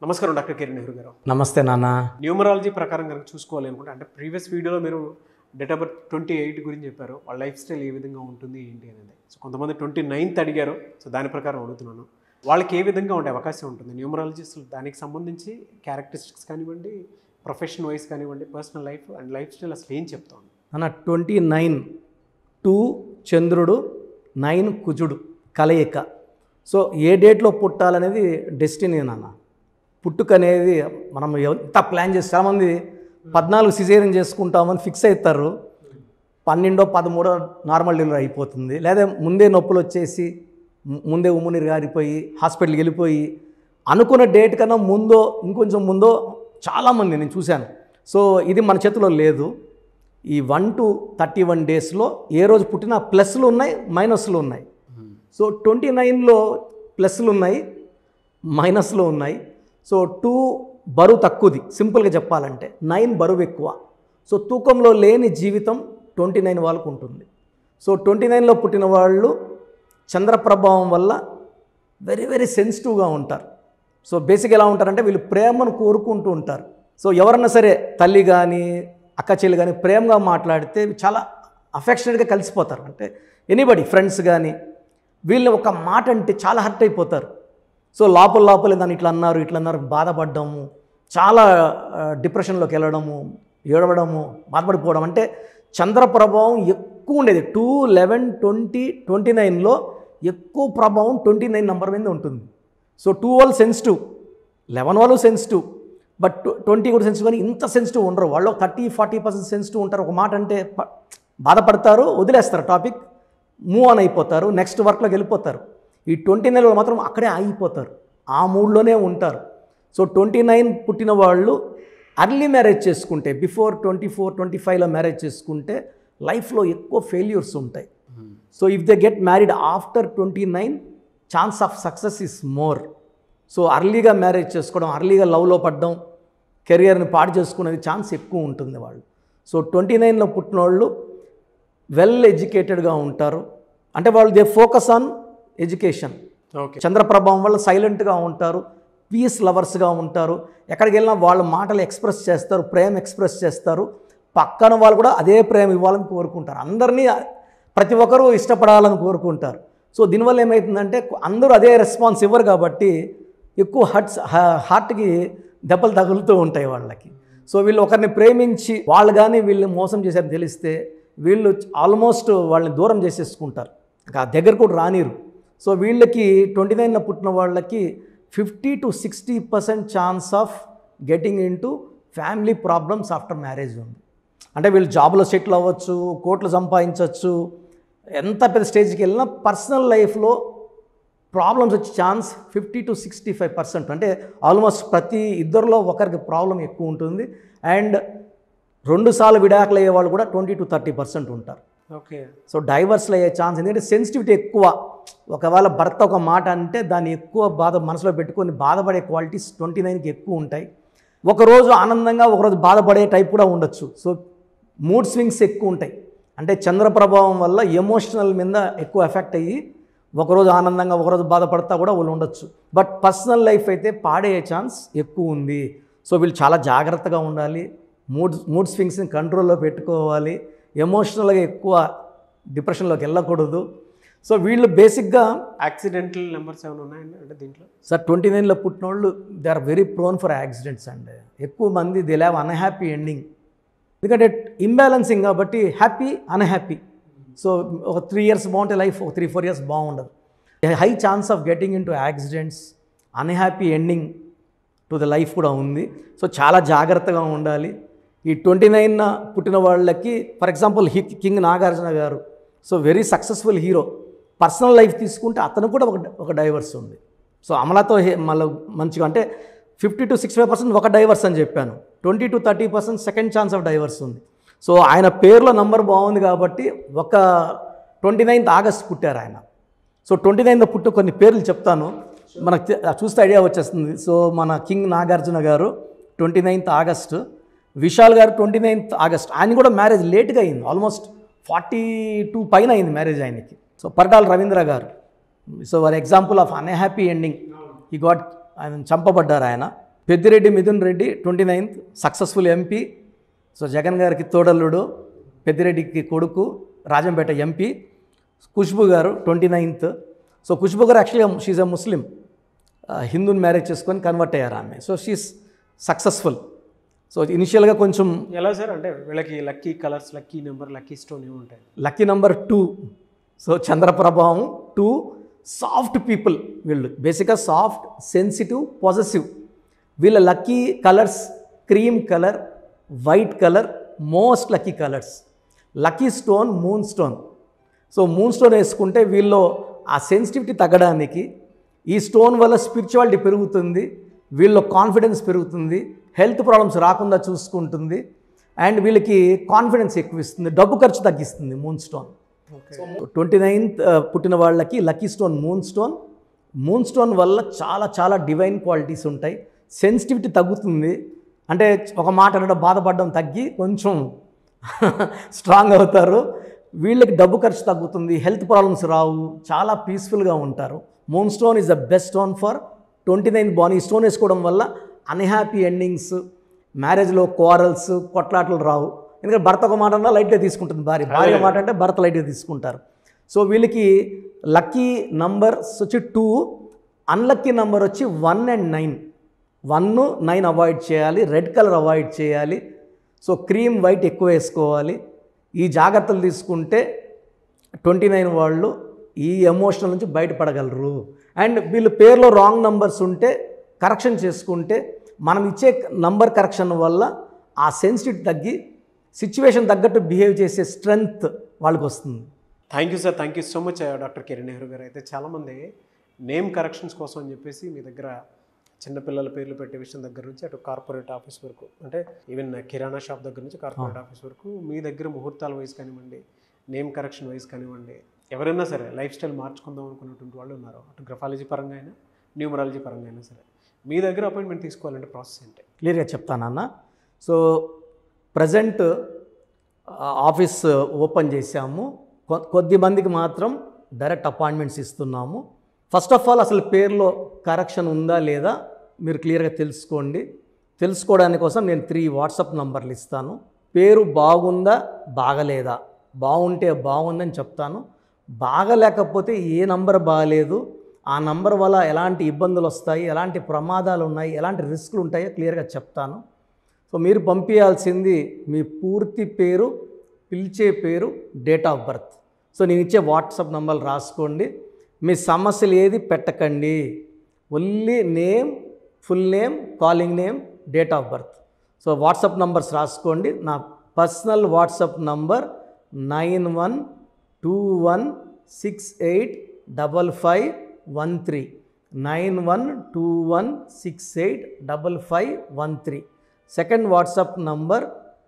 నమస్కారం డాక్టర్ కిరణ్ నెహ్రూ గారు నమస్తే నాన్న న్యూమరాలజీ ప్రకారం కనుక చూసుకోవాలి అనుకుంటే అంటే ప్రీవియస్ వీడియోలో మీరు date of birth twenty eight గురించి చెప్పారు వాళ్ళ లైఫ్ స్టైల్ ఏ విధంగా ఉంటుంది ఏంటి అనేది సో కొంతమంది ట్వంటీ నైన్త్ అడిగారు సో దాని ప్రకారం అడుగుతున్నాను వాళ్ళకి ఏ విధంగా ఉండే అవకాశం ఉంటుంది న్యూమరాలజిస్ట్ దానికి సంబంధించి క్యారెక్టరిస్టిక్స్ కానివ్వండి ప్రొఫెషన్ వైజ్ కానివ్వండి personal life and lifestyle అసలు ఏం చెప్తాను నాన్న ట్వంటీ నైన్ టూ చంద్రుడు నైన్ కుజుడు కలయిక సో ఏ డేట్లో పుట్టాలనేది డెస్టినీ నాన్న పుట్టుక అనేది మనం ఎంత ప్లాన్ చేసి చాలామంది పద్నాలుగు సిజేరియన్ చేసుకుంటామని ఫిక్స్ అవుతారు పన్నెండో పదమూడో నార్మల్ డెలివరీ అయిపోతుంది లేదా ముందే నొప్పులు వచ్చేసి ము- ముందే ఉమ్మునీరు గారిపోయి హాస్పిటల్కి వెళ్ళిపోయి అనుకున్న డేట్ కన్నా ముందో ఇంకొంచెం ముందో చాలామంది నేను చూశాను సో ఇది మన చేతిలో లేదు ఈ వన్ టు థర్టీ వన్ డేస్లో ఏ రోజు పుట్టినా ప్లస్లు ఉన్నాయి మైనస్లు ఉన్నాయి సో ట్వంటీ నైన్లో ప్లస్లు ఉన్నాయి మైనస్లు ఉన్నాయి సో టూ బరువు తక్కువది సింపుల్గా చెప్పాలంటే నైన్ బరువు ఎక్కువ సో తూకంలో లేని జీవితం ట్వంటీ నైన్ వాళ్ళకు ఉంటుంది సో ట్వంటీ నైన్లో పుట్టిన వాళ్ళు చంద్ర ప్రభావం వల్ల వెరీ వెరీ సెన్సిటివ్గా ఉంటారు సో బేసిక్ ఎలా ఉంటారంటే వీళ్ళు ప్రేమను కోరుకుంటూ ఉంటారు సో ఎవరన్నా సరే తల్లి కానీ అక్క చెల్లి కానీ ప్రేమగా మాట్లాడితే చాలా అఫెక్షనేట్గా కలిసిపోతారు అంటే ఎనీబడి ఫ్రెండ్స్ కానీ వీళ్ళు ఒక మాట అంటే చాలా హర్ట్ అయిపోతారు సో లోపల లోపల దాన్ని ఇట్లా అన్నారు ఇట్లా అన్నారు బాధపడ్డము చాలా ఆ, డిప్రెషన్లోకి వెళ్ళడము ఏడవడము బాధపడిపోవడం అంటే చంద్ర ప్రభావం ఎక్కువ ఉండేది టూ లెవెన్ ట్వంటీ ట్వంటీ నైన్లో ఎక్కువ ప్రభావం ట్వంటీ నైన్ నెంబర్ మీద ఉంటుంది సో టూ వాళ్ళు సెన్సిటివ్ లెవెన్ వాళ్ళు సెన్సిటివ్ బట్ ట్వంటీ కూడా సెన్సిటివ్ కానీ ఇంత సెన్సిటివ్ ఉండరు వాళ్ళు థర్టీ ఫార్టీ పర్సెంట్ సెన్సిటివ్ ఉంటారు ఒక మాట అంటే ప- బాధపడతారు వదిలేస్తారు టాపిక్ మూవ్ ఆన్ అయిపోతారు నెక్స్ట్ వర్క్లోకి వెళ్ళిపోతారు ఈ ట్వంటీ నైన్లో మాత్రం అక్కడే ఆగిపోతారు ఆ మూడ్లోనే ఉంటారు సో ట్వంటీ నైన్ పుట్టిన వాళ్ళు అర్లీ మ్యారేజ్ చేసుకుంటే బిఫోర్ ట్వంటీ ఫోర్ ట్వంటీ ఫైవ్లో మ్యారేజ్ చేసుకుంటే లైఫ్లో ఎక్కువ ఫెయిల్యూర్స్ ఉంటాయి so if they get married after twenty nine chance of success is more so అర్లీగా మ్యారేజ్ చేసుకోవడం అర్లీగా లవ్లో పడడం కెరియర్ని పాడు చేసుకునేది ఛాన్స్ ఎక్కువ ఉంటుంది వాళ్ళు సో ట్వంటీ నైన్లో పుట్టిన వాళ్ళు వెల్ ఎడ్యుకేటెడ్గా ఉంటారు అంటే వాళ్ళు they focus on education okay చంద్రప్రభావం వల్ల సైలెంట్గా ఉంటారు పీస్ లవర్స్గా ఉంటారు ఎక్కడికి వెళ్ళినా వాళ్ళ మాటలు ఎక్స్ప్రెస్ చేస్తారు ప్రేమ ఎక్స్ప్రెస్ చేస్తారు పక్కన వాళ్ళు కూడా అదే ప్రేమ ఇవ్వాలని కోరుకుంటారు అందరినీ ప్రతి ఒక్కరూ ఇష్టపడాలని కోరుకుంటారు సో దీనివల్ల ఏమవుతుందంటే అందరూ అదే రెస్పాన్స్ ఇవ్వరు కాబట్టి ఎక్కువ హర్ట్స్ హార్ట్కి దెబ్బలు తగులుతూ ఉంటాయి వాళ్ళకి సో వీళ్ళు ఒకరిని ప్రేమించి వాళ్ళు కానీ వీళ్ళు మోసం చేశారని తెలిస్తే వీళ్ళు ఆల్మోస్ట్ వాళ్ళని దూరం చేసేసుకుంటారు ఇంకా దగ్గర కూడా రానిరు సో వీళ్ళకి ట్వంటీ నైన్లో పుట్టిన వాళ్ళకి fifty to sixty percent chance of getting into family problems after marriage ఉంది అంటే వీళ్ళు జాబ్లో సెటిల్ అవ్వచ్చు కోట్లు సంపాదించవచ్చు ఎంత పెద్ద స్టేజ్కి వెళ్ళినా పర్సనల్ లైఫ్లో ప్రాబ్లమ్స్ వచ్చే chance fifty to sixty five percent అంటే ఆల్మోస్ట్ ప్రతి ఇద్దరిలో ఒకరికి ప్రాబ్లం ఎక్కువ ఉంటుంది అండ్ రెండు సార్లు విడాకులు అయ్యే వాళ్ళు కూడా ట్వంటీ టు థర్టీ పర్సెంట్ ఉంటారు ఓకే సో డైవర్స్లు అయ్యే ఛాన్స్ ఎందుకంటే సెన్సిటివిటీ ఎక్కువ ఒకవేళ భర్త ఒక మాట అంటే దాన్ని ఎక్కువ బాధ మనసులో పెట్టుకొని బాధపడే క్వాలిటీస్ ట్వంటీ నైన్కి ఎక్కువ ఉంటాయి ఒకరోజు ఆనందంగా ఒకరోజు బాధపడే టైప్ కూడా ఉండొచ్చు సో మూడ్ స్వింగ్స్ ఎక్కువ ఉంటాయి అంటే చంద్ర ప్రభావం వల్ల ఎమోషనల్ మీద ఎక్కువ ఎఫెక్ట్ అయ్యి ఒకరోజు ఆనందంగా ఒకరోజు బాధపడతా కూడా వాళ్ళు ఉండొచ్చు బట్ పర్సనల్ లైఫ్ అయితే పాడయ్యే ఛాన్స్ ఎక్కువ ఉంది సో వీళ్ళు చాలా జాగ్రత్తగా ఉండాలి మూడ్ మూడ్ స్వింగ్స్ని కంట్రోల్లో పెట్టుకోవాలి ఎమోషనల్గా ఎక్కువ డిప్రెషన్లోకి వెళ్ళకూడదు సో వీళ్ళు బేసిక్గా యాక్సిడెంటల్ నెంబర్స్ ఏమైనా ఉన్నాయండి అంటే దీంట్లో సార్ ట్వంటీ నైన్లో పుట్టిన వాళ్ళు they are very prone for accidents అండి ఎక్కువ మంది దే హ్యావ్ అన్హ్యాపీ ఎండింగ్ ఎందుకంటే ఇంబ్యాలెన్సింగ్ కాబట్టి హ్యాపీ అన్హ్యాపీ సో ఒక త్రీ ఇయర్స్ బాగుంటే లైఫ్ ఒక త్రీ ఫోర్ ఇయర్స్ బాగుండదు high chance of getting into accidents unhappy ending to the life కూడా ఉంది సో చాలా జాగ్రత్తగా ఉండాలి ఈ ట్వంటీ నైన్ పుట్టిన వాళ్ళకి for example he king Nagarjuna garu so very successful hero personal life తీసుకుంటే అతను కూడా ఒక ఒక డైవర్స్ ఉంది సో అమలాతో హే- మళ్ళీ మంచిగా అంటే fifty to sixty five percent ఒక డైవర్స్ అని చెప్పాను twenty to thirty percent second chance of divorce ఉంది సో ఆయన పేరులో నంబర్ బాగుంది కాబట్టి ఒక ట్వంటీ నైన్త్ ఆగస్ట్ పుట్టారు ఆయన సో ట్వంటీ నైన్త్ పుట్టు కొన్ని పేర్లు చెప్తాను మనకు తె- చూస్తే ఐడియా వచ్చేస్తుంది సో మన కింగ్ నాగార్జున గారు ట్వంటీ నైన్త్ ఆగస్ట్ విశాల్ గారు ట్వంటీ నైన్త్ ఆగస్ట్ ఆయన కూడా మ్యారేజ్ లేట్గా అయింది ఆల్మోస్ట్ ఫార్టీ టూ పైన అయింది మ్యారేజ్ ఆయనకి so Paritala Ravindra garu so for example of unhappy ending ఈ గాట్ ఆయన చంపబడ్డారు ఆయన Peddireddy Mithun Reddy twenty ninth successful MP so Jagan గారికి తోడల్లుడు పెద్దిరెడ్డికి కొడుకు రాజంపేట ఎంపీ ఖుష్బు గారు twenty ninth so Khushbu garu యాక్చువల్గా షీజ్ అ ముస్లిం హిందూని మ్యారేజ్ చేసుకొని కన్వర్ట్ అయ్యారు ఆమె సో షీస్ సక్సెస్ఫుల్ సో ఇనిషియల్గా కొంచెం ఎలా సార్ అంటే వీళ్ళకి lucky colours lucky number lucky stone ఏమి ఉంటాయి లక్కీ నెంబర్ టూ సో చంద్రప్రభావం టూ సాఫ్ట్ పీపుల్ వీళ్ళు బేసిక్గా సాఫ్ట్ సెన్సిటివ్ పాజిటివ్ వీళ్ళ lucky colours cream colour white colour most lucky colours lucky stone moonstone so moonstone వేసుకుంటే వీళ్ళు ఆ sensitivity తగ్గడానికి ఈ స్టోన్ వల్ల స్పిరిచువాలిటీ పెరుగుతుంది వీళ్ళ కాన్ఫిడెన్స్ పెరుగుతుంది హెల్త్ ప్రాబ్లమ్స్ రాకుండా చూసుకుంటుంది అండ్ వీళ్ళకి కాన్ఫిడెన్స్ ఎక్కువ ఇస్తుంది డబ్బు ఖర్చు తగ్గిస్తుంది moonstone okay twenty ninth పుట్టిన వాళ్ళకి lucky stone moonstone moonstone వల్ల చాలా చాలా డివైన్ క్వాలిటీస్ ఉంటాయి సెన్సిటివిటీ తగ్గుతుంది అంటే ఒక మాట అనడం బాధపడడం తగ్గి కొంచెం స్ట్రాంగ్ అవుతారు వీళ్ళకి డబ్బు ఖర్చు తగ్గుతుంది హెల్త్ ప్రాబ్లమ్స్ రావు చాలా పీస్ఫుల్గా ఉంటారు moonstone is the best stone for twenty nine born ఈ స్టోన్ వేసుకోవడం వల్ల అన్హ్యాపీ ఎండింగ్స్ మ్యారేజ్లో క్వారల్స్ కొట్లాటలు రావు ఎందుకంటే భర్త ఒక మాట అన్నా లైట్గా తీసుకుంటుంది భార్య భార్య మాట అంటే భర్త లైట్గా తీసుకుంటారు సో వీళ్ళకి లక్కీ నంబర్స్ వచ్చి టూ అన్లక్కీ నంబర్ వచ్చి one and nine one nine avoid చేయాలి రెడ్ కలర్ అవాయిడ్ చేయాలి సో క్రీమ్ వైట్ ఎక్కువ వేసుకోవాలి ఈ జాగ్రత్తలు తీసుకుంటే ట్వంటీ నైన్ వాళ్ళు ఈ ఎమోషనల్ నుంచి బయటపడగలరు అండ్ వీళ్ళు పేర్లో రాంగ్ నంబర్స్ ఉంటే కరెక్షన్ చేసుకుంటే మనం ఇచ్చే నంబర్ కరెక్షన్ వల్ల ఆ సెన్సిటివ్ తగ్గి సిచ్యువేషన్ తగ్గట్టు బిహేవ్ చేసే స్ట్రెంగ్త్ వాళ్ళకి వస్తుంది thank you sir thank you so much doctor Kiran Nehru garu అయితే చాలామంది నేమ్ కరెక్షన్స్ కోసం అని చెప్పేసి మీ దగ్గర చిన్నపిల్లల పేర్లు పెట్టే విషయం దగ్గర నుంచి అటు కార్పొరేట్ ఆఫీస్ వరకు అంటే ఈవెన్ కిరాణా షాప్ దగ్గర నుంచి కార్పొరేట్ ఆఫీస్ వరకు మీ దగ్గర ముహూర్తాల వయసు కానివ్వండి నేమ్ కరెక్షన్ వయసు కానివ్వండి ఎవరైనా సరే లైఫ్ స్టైల్ మార్చుకుందాం అనుకున్నటువంటి వాళ్ళు ఉన్నారు అటు గ్రఫాలజీ పరంగా అయినా న్యూమరాలజీ పరంగా అయినా సరే మీ దగ్గర అపాయింట్మెంట్ తీసుకోవాలంటే ప్రాసెస్ ఏంటి క్లియర్గా చెప్తానన్న సో ప్రజెంట్ ఆఫీస్ ఓపెన్ చేశాము కొ- కొద్ది మందికి మాత్రం డైరెక్ట్ అపాయింట్మెంట్స్ ఇస్తున్నాము ఫస్ట్ ఆఫ్ ఆల్ అసలు పేరులో కరెక్షన్ ఉందా లేదా మీరు క్లియర్గా తెలుసుకోండి తెలుసుకోవడానికి కోసం నేను త్రీ వాట్సాప్ నంబర్లు ఇస్తాను పేరు బాగుందా బాగలేదా బాగుంటే బాగుందని చెప్తాను బాగలేకపోతే ఏ నంబర్ బాగలేదు ఆ నంబర్ వల్ల ఎలాంటి ఇబ్బందులు వస్తాయి ఎలాంటి ప్రమాదాలు ఉన్నాయి ఎలాంటి రిస్కులు ఉంటాయో క్లియర్గా చెప్తాను సో మీరు పంపించాల్సింది మీ పూర్తి పేరు పిలిచే పేరు డేట్ ఆఫ్ బర్త్ సో నేను ఇచ్చే వాట్సాప్ నంబర్ రాసుకోండి మీ సమస్యలు ఏది పెట్టకండి only name full name calling name date of birth so WhatsApp numbers రాసుకోండి నా personal WhatsApp number nine one two one six eight double five one three nine one two one six eight double five one three second WhatsApp number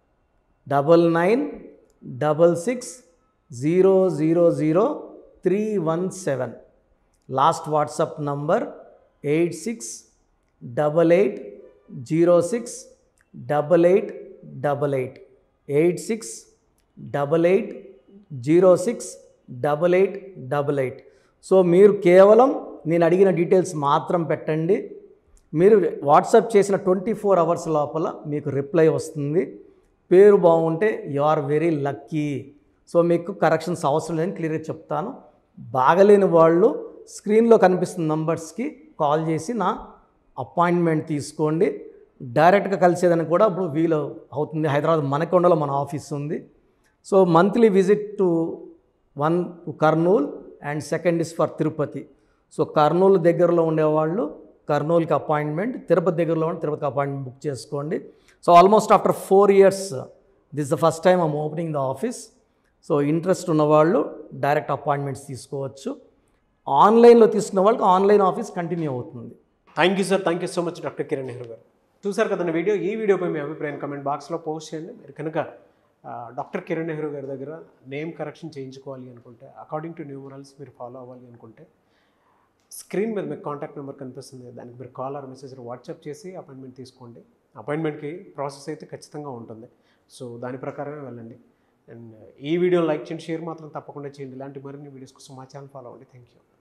double nine double six zero zero zero three one seven last WhatsApp number eight six double eight zero six double eight double eight eight six double eight zero six double eight double eight so మీరు కేవలం నేను అడిగిన details మాత్రం పెట్టండి మీరు WhatsApp చేసిన twenty four hours లోపల మీకు రిప్లై వస్తుంది పేరు బాగుంటే you are very lucky so మీకు కరెక్షన్స్ అవసరం లేదని క్లియర్గా చెప్తాను బాగలేని వాళ్ళు స్క్రీన్లో కనిపిస్తున్న నంబర్స్కి కాల్ చేసి నా అపాయింట్మెంట్ తీసుకోండి డైరెక్ట్గా కలిసేదని కూడా ఇప్పుడు వీలు అవుతుంది హైదరాబాద్ మనకొండలో మన ఆఫీస్ ఉంది so monthly visit to one Kurnool and second is for Tirupati so Kurnool దగ్గరలో ఉండేవాళ్ళు కర్నూలుకి అపాయింట్మెంట్ తిరుపతి దగ్గరలో ఉంటే తిరుపతికి అపాయింట్మెంట్ బుక్ చేసుకోండి so almost after four years this the first time I'm opening the office so interest ఉన్నవాళ్ళు డైరెక్ట్ అపాయింట్మెంట్స్ తీసుకోవచ్చు ఆన్లైన్లో తీసుకున్న వాళ్ళకి ఆన్లైన్ ఆఫీస్ కంటిన్యూ అవుతుంది thank you sir thank you so much doctor Kiran Nehru garu చూసారు కదండి వీడియో ఈ వీడియోపై మీ అభిప్రాయం కమెంట్ బాక్స్లో పోస్ట్ చేయండి మీరు కనుక ఆ, డాక్టర్ కిరణ్ నెహ్రూ గారి దగ్గర నేమ్ కరెక్షన్ చేయించుకోవాలి అనుకుంటే అకార్డింగ్ టు న్యూమరల్స్ మీరు ఫాలో అవ్వాలి అనుకుంటే స్క్రీన్ మీద మీకు కాంటాక్ట్ నెంబర్ కనిపిస్తుంది దానికి మీరు కాల్ ఆర్ మెసేజ్ వాట్సాప్ చేసి అపాయింట్మెంట్ తీసుకోండి అపాయింట్మెంట్కి ప్రాసెస్ అయితే ఖచ్చితంగా ఉంటుంది సో దాని ప్రకారమే వెళ్ళండి అండ్ ఈ వీడియో లైక్ చేయండి షేర్ మాత్రం తప్పకుండా చేయండి ఇలాంటి మరిన్ని వీడియోస్ కోసం మా ఛానల్ ఫాలో అవ్వండి థ్యాంక్ యూ